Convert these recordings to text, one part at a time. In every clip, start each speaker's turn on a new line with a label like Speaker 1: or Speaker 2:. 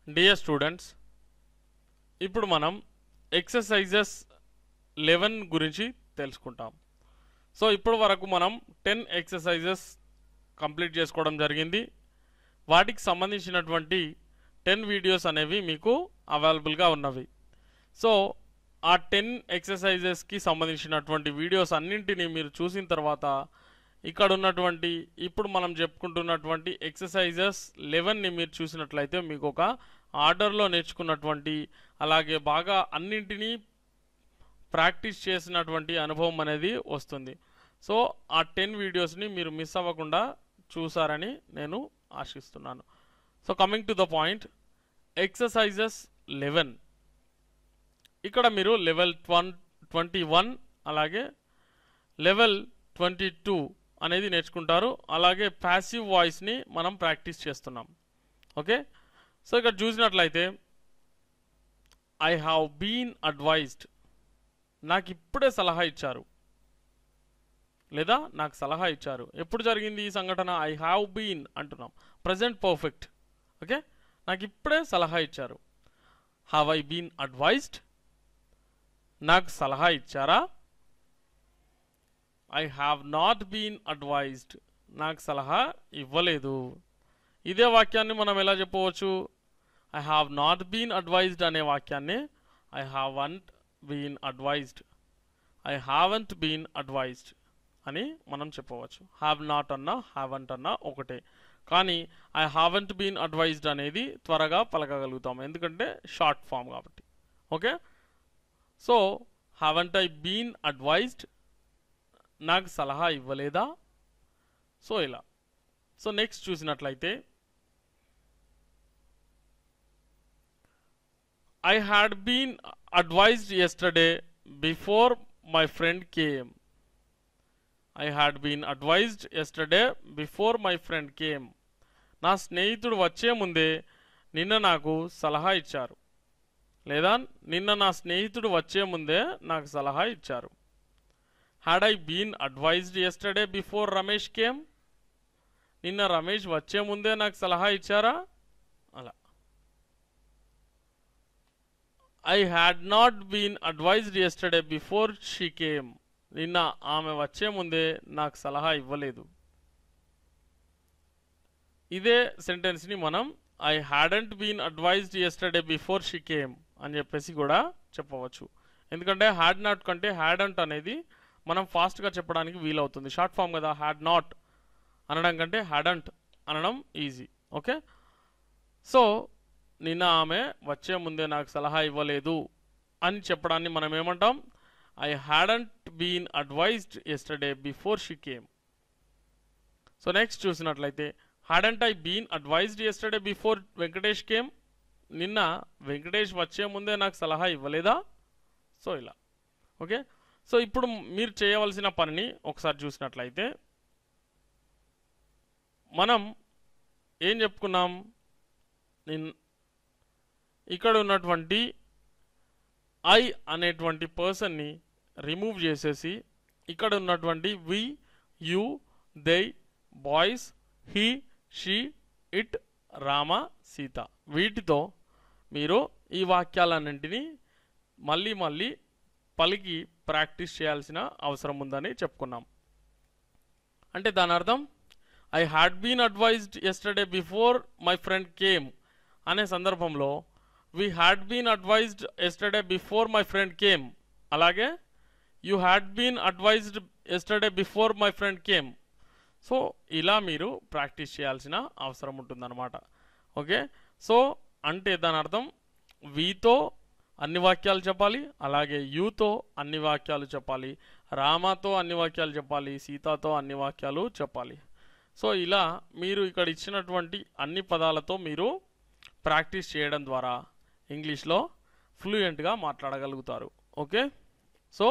Speaker 1: dear students ఇప్పుడు మనం exercises eleven గురించి తెలుసుకుంటాం సో ఇప్పటి వరకు మనం టెన్ ఎక్సర్సైజెస్ కంప్లీట్ చేసుకోవడం జరిగింది వాటికి సంబంధించినటువంటి టెన్ వీడియోస్ అనేవి మీకు అవైలబుల్గా ఉన్నవి సో ఆ టెన్ ఎక్సర్సైజెస్కి సంబంధించినటువంటి వీడియోస్ అన్నింటినీ మీరు చూసిన తర్వాత ఇక్కడ ఉన్నటువంటి ఇప్పుడు మనం చెప్పుకుంటున్నటువంటి ఎక్సర్సైజెస్ లెవెన్ని మీరు చూసినట్లయితే మీకు ఒక ఆర్డర్లో నేర్చుకున్నటువంటి అలాగే బాగా అన్నింటినీ ప్రాక్టీస్ చేసినటువంటి అనుభవం అనేది వస్తుంది సో ఆ టెన్ వీడియోస్ని మీరు మిస్ అవ్వకుండా చూసారని నేను ఆశిస్తున్నాను so coming to the point exercises eleven ఇక్కడ మీరు లెవెల్ ట్వన్ ట్వంటీ వన్ అలాగే లెవెల్ ట్వంటీ టూ అనేది నేర్చుకుంటారు అలాగే ప్యాసివ్ వాయిస్ని మనం ప్రాక్టీస్ చేస్తున్నాం ఓకే సో ఇక్కడ చూసినట్లయితే ఐ హ్యావ్ బీన్ అడ్వైజ్డ్ నాకు ఇప్పుడే సలహా ఇచ్చారు లేదా నాకు సలహా ఇచ్చారు ఎప్పుడు జరిగింది ఈ సంఘటన ఐ హ్యావ్ బీన్ అంటున్నాం ప్రజెంట్ పర్ఫెక్ట్ ఓకే నాకు ఇప్పుడే సలహా ఇచ్చారు హ్యావ్ ఐ బీన్ అడ్వైజ్డ్ నాకు సలహా ఇచ్చారా I have not been advised నాకు సలహా ఇవ్వలేదు ఇదే వాక్యాన్ని మనం ఎలా చెప్పవచ్చు I have not been advised అనే వాక్యాన్ని I haven't been advised I haven't been advised అని మనం చెప్పవచ్చు హ్యావ్ నాట్ అన్నా హ్యావెంట్ అన్నా ఒకటే కానీ ఐ హ్యావెంట్ బీన్ అడ్వైజ్డ్ అనేది త్వరగా పలకగలుగుతాం ఎందుకంటే షార్ట్ ఫామ్ కాబట్టి okay so haven't I been advised నాకు సలహా ఇవ్వలేదా సో ఇలా సో నెక్స్ట్ చూసినట్లయితే I had been advised yesterday before my friend came I had been advised yesterday before my friend came నా స్నేహితుడు వచ్చే ముందే నిన్న నాకు సలహా ఇచ్చారు లేదా నిన్న నా స్నేహితుడు వచ్చే ముందే నాకు సలహా ఇచ్చారు had I been advised yesterday before Ramesh came నిన్న రమేష్ వచ్చే ముందే నాకు సలహా ఇచ్చారా అలా I had not been advised yesterday before she came నిన్న ఆమె వచ్చే ముందే నాకు సలహా ఇవ్వలేదు ఇదే సెంటెన్స్ని మనం I hadn't been advised yesterday before she came అని చెప్పేసి కూడా చెప్పవచ్చు ఎందుకంటే హ్యాడ్ నాట్ కంటే హ్యాడంట్ అనేది మనం ఫాస్ట్గా చెప్పడానికి వీలవుతుంది షార్ట్ ఫామ్ కదా హ్యాడ్ నాట్ అనడం కంటే హ్యాడంట్ అనడం ఈజీ ఓకే సో నిన్న ఆమె వచ్చే ముందే నాకు సలహా ఇవ్వలేదు అని చెప్పడాన్ని మనం ఏమంటాం I hadn't been advised yesterday before she came so next చూసినట్లయితే hadn't I been advised yesterday before Venkatesh came నిన్న వెంకటేష్ వచ్చే ముందే నాకు సలహా ఇవ్వలేదా సో ఇలా ఓకే సో ఇప్పుడు మీరు చేయవలసిన పనిని ఒకసారి చూసినట్లయితే మనం ఏం చెప్పుకున్నాం నిన్ ఇక్కడ ఉన్నటువంటి ఐ అనేటువంటి పర్సన్ని రిమూవ్ చేసేసి ఇక్కడ ఉన్నటువంటి we you they boys he she it Rama Sita వీటితో మీరు ఈ వాక్యాలన్నింటినీ మళ్ళీ మళ్ళీ పలికి ప్రాక్టీస్ చేయాల్సిన అవసరం ఉందని చెప్పుకున్నాం అంటే దాని అర్థం I had been advised yesterday before my friend came అనే సందర్భంలో we had been advised yesterday before my friend came అలాగే you had been advised yesterday before my friend came so ఇలా మీరు ప్రాక్టీస్ చేయాల్సిన అవసరం ఉంటుందన్నమాట ఓకే సో అంటే దాని అర్థం వీతో అన్ని వాక్యాలు చెప్పాలి అలాగే యూతో అన్ని వాక్యాలు చెప్పాలి రామాతో అన్ని వాక్యాలు చెప్పాలి సీతాతో అన్ని వాక్యాలు చెప్పాలి సో ఇలా మీరు ఇక్కడ ఇచ్చినటువంటి అన్ని పదాలతో మీరు ప్రాక్టీస్ చేయడం ద్వారా ఇంగ్లీష్లో ఫ్లూయెంట్గా మాట్లాడగలుగుతారు okay so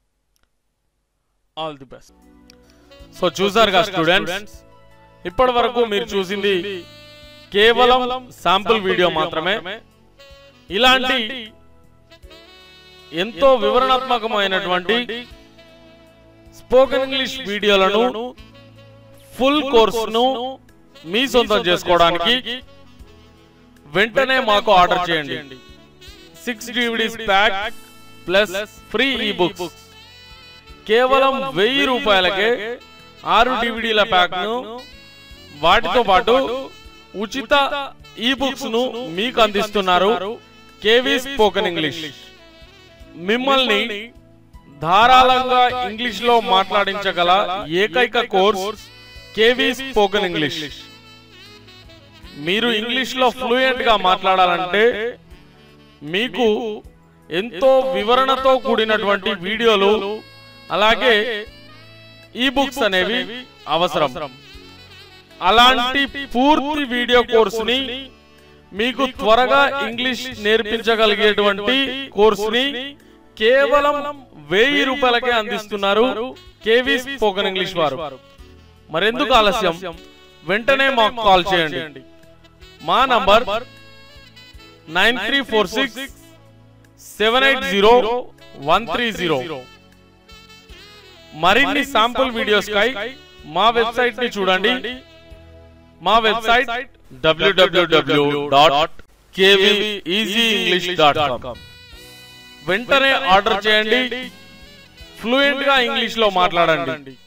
Speaker 1: all the best so చూసారుగా స్టూడెంట్స్ ఇప్పటి వరకు మీరు చూసింది కేవలం శాంపుల్ వీడియో మాత్రమే ఇలాంటి ఎంతో వివరణాత్మకమైనటువంటి స్పోకెన్ ఇంగ్లీష్ వీడియోలను ఫుల్ కోర్సును మీ సొంతం చేసుకోవడానికి వెంటనే మాకు ఆర్డర్ చేయండి six DVDs pack plus free e books కేవలం వెయ్యి రూపాయలకే ఆరు డివిడీల ప్యాక్ ను వాటితో పాటు ఉచిత ఈ బుక్స్ ను మీకు అందిస్తున్నారు కేవీ స్పోకెన్ ఇంగ్లీష్ మిమ్మల్ని ధారాళంగా ఇంగ్లీష్ లో మాట్లాడించగల ఏకైక కోర్స్ కేవీ స్పోకెన్ ఇంగ్లీష్ మీరు ఇంగ్లీష్ లో ఫ్లూయెంట్ గా మాట్లాడాలంటే మీకు ఎంతో వివరణతో కూడినటువంటి వీడియోలు అలాగే ఈ బుక్స్ అనేవి అవసరం అలాంటి పూర్తి వీడియో కోర్సుని మీకు త్వరగా ఇంగ్లీష్ నేర్పించగలిగేటువంటి కోర్సుని కేవలం వెయ్యి రూపాయలకే అందిస్తున్నారు కేవీ స్పోకెన్ ఇంగ్లీష్ వారు మరెందుకు ఆలస్యం వెంటనే మాకు కాల్ చేయండి మా number nine three four six seven eight zero one three zero మరిన్ని శాంపుల్ వీడియోస్ కై మా వెబ్సైట్ ని చూడండి మా website W W W dot dot com వెంటనే ఆర్డర్ చేయండి ఫ్లూయెంట్ గా ఇంగ్లీష్ లో మాట్లాడండి